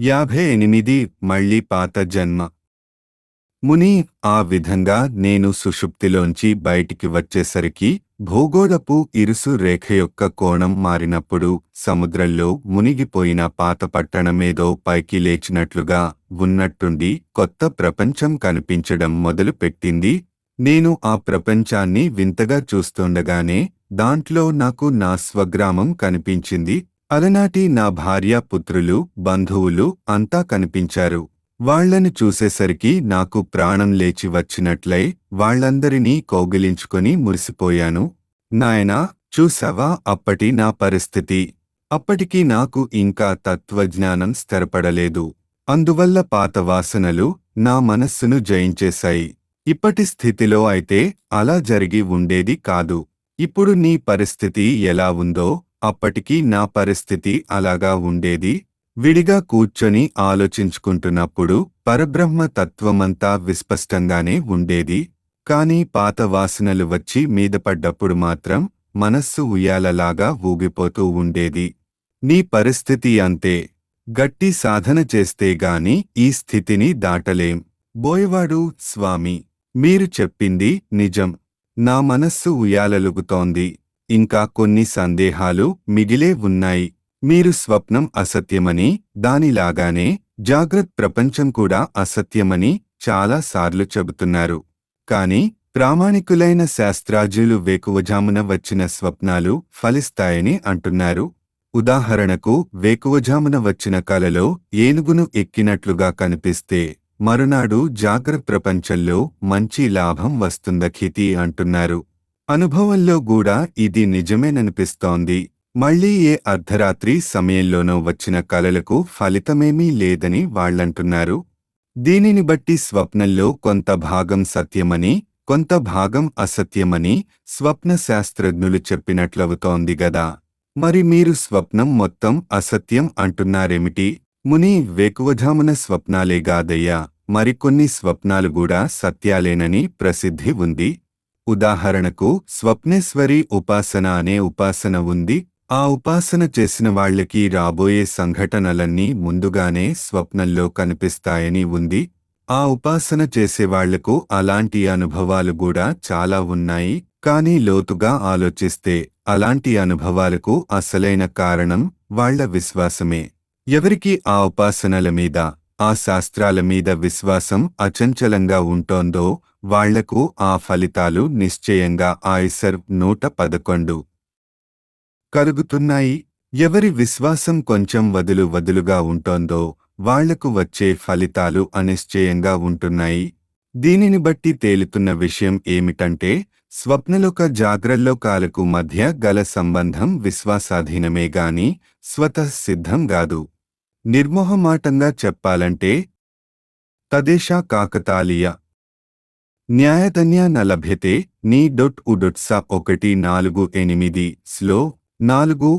యాభై ఎనిమిది మళ్ళీ పాత జన్మ ముని ఆ విధంగా నేను సుషుప్తిలోంచి బయటికి వచ్చేసరికి భూగోళపు ఇరుసు రేఖ యొక్క కోణం మారినప్పుడు సముద్రంలో మునిగిపోయిన పాత పట్టణమేదో పైకి లేచినట్లుగా ఉన్నట్టుండి కొత్త ప్రపంచం కనిపించడం మొదలుపెట్టింది నేను ఆ ప్రపంచాన్ని వింతగా చూస్తుండగానే దాంట్లో నాకు నా స్వగ్రామం కనిపించింది అలనాటి నా భార్య పుత్రులు బంధువులు అంతా కనిపించారు వాళ్లను చూసేసరికి నాకు ప్రాణం లేచి వచ్చినట్లై వాళ్లందరినీ కౌగిలించుకొని మురిసిపోయాను నాయనా చూసావా అప్పటి నా పరిస్థితి అప్పటికి నాకు ఇంకా తత్వజ్ఞానం స్థిరపడలేదు అందువల్ల పాత వాసనలు నా మనస్సును జయించేశాయి ఇప్పటి స్థితిలో అయితే అలా జరిగి ఉండేది కాదు ఇప్పుడు నీ పరిస్థితి ఎలా ఉందో అప్పటికి నా పరిస్థితి అలాగా ఉండేది విడిగా కూర్చొని ఆలోచించుకుంటున్నప్పుడు పరబ్రహ్మ తత్వమంతా విస్పష్టంగానే ఉండేది కాని పాత వాసనలు వచ్చి మీదపడ్డప్పుడు మాత్రం మనస్సు ఉయ్యాలలాగా ఊగిపోతూ ఉండేది నీ పరిస్థితి అంతే గట్టి సాధన చేస్తే గాని ఈ స్థితిని దాటలేం బోయవాడు స్వామి మీరు చెప్పింది నిజం నా మనస్సు ఉయ్యాలలుగుతోంది ఇంకా కొన్ని సందేహాలు మిగిలే ఉన్నాయి మీరు స్వప్నం అసత్యమని దానిలాగానే జాగ్రత్త ప్రపంచం కూడా అసత్యమని చాలా సార్లు చెబుతున్నారు కాని ప్రామాణికులైన శాస్త్రాజ్యులు వేకువజామున వచ్చిన స్వప్నాలు ఫలిస్తాయని అంటున్నారు ఉదాహరణకు వేకువజామున వచ్చిన కలలో ఏనుగును ఎక్కినట్లుగా కనిపిస్తే మరునాడు జాగ్రత్త ప్రపంచంలో మంచి లాభం వస్తుందఖితి అంటున్నారు అనుభవంలో కూడా ఇది నిజమేననిపిస్తోంది మళ్ళీ ఏ అర్ధరాత్రి సమయంలోనో వచ్చిన కలలకు ఫలితమేమీ లేదని వాళ్లంటున్నారు దీనిని బట్టి స్వప్నంలో కొంత భాగం సత్యమని కొంత భాగం అసత్యమని స్వప్న శాస్త్రజ్ఞులు చెప్పినట్లవుతోంది గదా మరి మీరు స్వప్నం మొత్తం అసత్యం అంటున్నారేమిటి ముని వేకువజామున స్వప్నాలేగాదయ్యా మరికొన్ని స్వప్నాలు కూడా సత్యాలేనని ప్రసిద్ధి ఉంది ఉదాహరణకు స్వప్నేశ్వరి ఉపాసన అనే ఉపాసన ఉంది ఆ ఉపాసన చేసిన వాళ్లకి రాబోయే సంఘటనలన్నీ ముందుగానే స్వప్నంలో కనిపిస్తాయని ఉంది ఆ ఉపాసన చేసేవాళ్లకు అలాంటి అనుభవాలు కూడా చాలా ఉన్నాయి కానీ లోతుగా ఆలోచిస్తే అలాంటి అనుభవాలకు అసలైన కారణం వాళ్ల విశ్వాసమే ఎవరికి ఆ ఉపాసనల మీద ఆ శాస్త్రాల మీద విశ్వాసం అచంచలంగా ఉంటోందో వాళ్లకు ఆ ఫలితాలు నిశ్చయంగా ఆయిసర్ నూట పదకొండు కలుగుతున్నాయి ఎవరి విశ్వాసం కొంచెం వదులు వదులుగా ఉంటోందో వాళ్లకు వచ్చే ఫలితాలు అనిశ్చయంగా ఉంటున్నాయి దీనిని బట్టి తేలుతున్న విషయం ఏమిటంటే స్వప్నలోక జాగ్రల్లోకాలకు మధ్య గల సంబంధం విశ్వాసాధీనమే గాని స్వతః సిద్ధం గాదు నిర్మోహమాటంగా చెప్పాలంటే తదేశా కాకతాళీయ న్యాయతన్య నలభ్యతే నీ డొట్ ఉడొట్స ఒకటి నాలుగు ఎనిమిది స్లో నాలుగు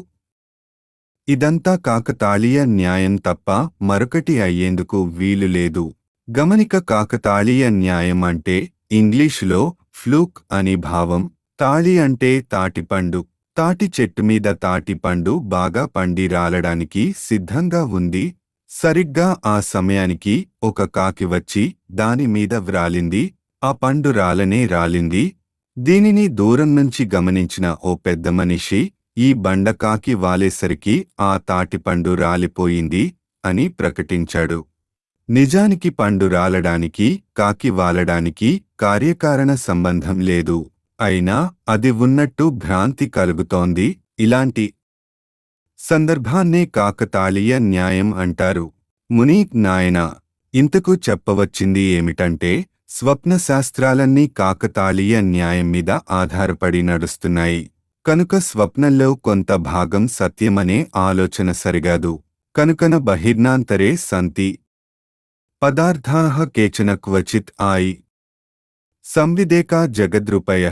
ఇదంతా కాకతాళీయ న్యాయం తప్ప మరొకటి అయ్యేందుకు వీలు లేదు గమనిక కాకతాళీయ న్యాయం అంటే ఇంగ్లీషులో ఫ్లూక్ అని భావం తాళి అంటే తాటిపండు తాటి చెట్టు మీద తాటిపండు బాగా పండి రాలడానికి సిద్ధంగా ఉంది సరిగ్గా ఆ సమయానికి ఒక కాకి వచ్చి దాని మీద వ్రాలింది ఆ పండు రాలనే రాలింది దీనిని దూరం నుంచి గమనించిన ఓ పెద్ద మనిషి ఈ బండకాకి వాలేసరికి ఆ తాటిపండు రాలిపోయింది అని ప్రకటించాడు నిజానికి పండు రాలడానికి కాకి వాలడానికి కార్యకారణ సంబంధం లేదు అయినా అది ఉన్నట్టు భ్రాంతి కలుగుతోంది ఇలాంటి సందర్భాన్నే కాకతాళీయ న్యాయం అంటారు ముని నాయన ఇంతకు చెప్పవచ్చింది ఏమిటంటే స్వప్న శాస్త్రాలన్నీ కాకతాళీయ న్యాయం మీద ఆధారపడి నడుస్తున్నాయి కనుక స్వప్నంలో కొంత భాగం సత్యమనే ఆలోచన సరిగాదు కనుకన బహిర్నాంతరే సంతి పదార్థాః కేచన క్వచిత్ ఆయి సంవిదేకా జగద్రూపయ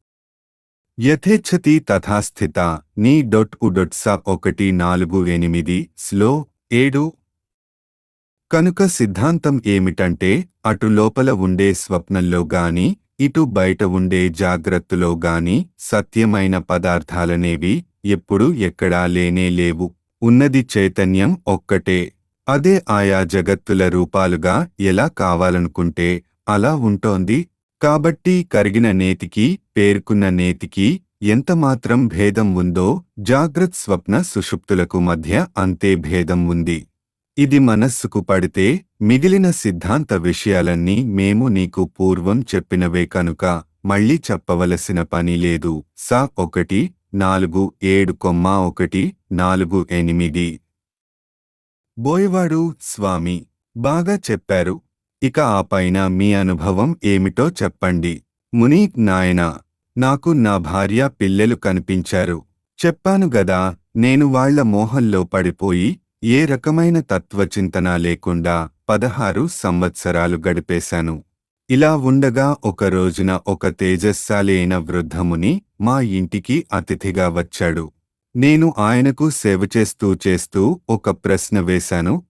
యథేచ్ఛతి తథా స్థిత నీ డొట్ ఉడొట్స ఒకటి నాలుగు ఎనిమిది స్లో ఏడు కనుక సిద్ధాంతం ఏమిటంటే అటు లోపల ఉండే స్వప్నంలో గాని ఇటు బయట ఉండే జాగ్రత్తలో గాని సత్యమైన పదార్థాలనేవి ఎప్పుడు ఎక్కడా లేనే లేవు ఉన్నది చైతన్యం ఒక్కటే అదే ఆయా జగత్తుల రూపాలుగా ఎలా కావాలనుకుంటే అలా ఉంటోంది కాబట్టి కరిగిన నేతికి పేర్కొన్న నేతికి ఎంతమాత్రం భేదం ఉందో జాగ్రత్ స్వప్న సుషుప్తులకు మధ్య అంతే భేదం ఉంది ఇది మనస్సుకు పడితే మిగిలిన సిద్ధాంత విషయాలన్నీ మేము నీకు పూర్వం చెప్పినవే కనుక మళ్ళీ చెప్పవలసిన పని లేదు సా ఒకటి నాలుగు ఏడు కొమ్మ ఒకటి నాలుగు ఎనిమిది బోయవాడు స్వామి బాగా చెప్పారు ఇక ఆ పైన మీ అనుభవం ఏమిటో చెప్పండి మునీక్ నాయనా నాకు నా భార్య పిల్లలు కనిపించారు చెప్పాను గదా నేను వాళ్ల మోహంలో పడిపోయి ఏ రకమైన తత్వచింతన లేకుండా పదహారు సంవత్సరాలు గడిపేశాను ఇలా ఉండగా ఒక రోజున ఒక తేజస్శాలి అయిన వృద్ధముని మా ఇంటికి అతిథిగా వచ్చాడు నేను ఆయనకు సేవ చేస్తూ చేస్తూ ఒక ప్రశ్న వేశాను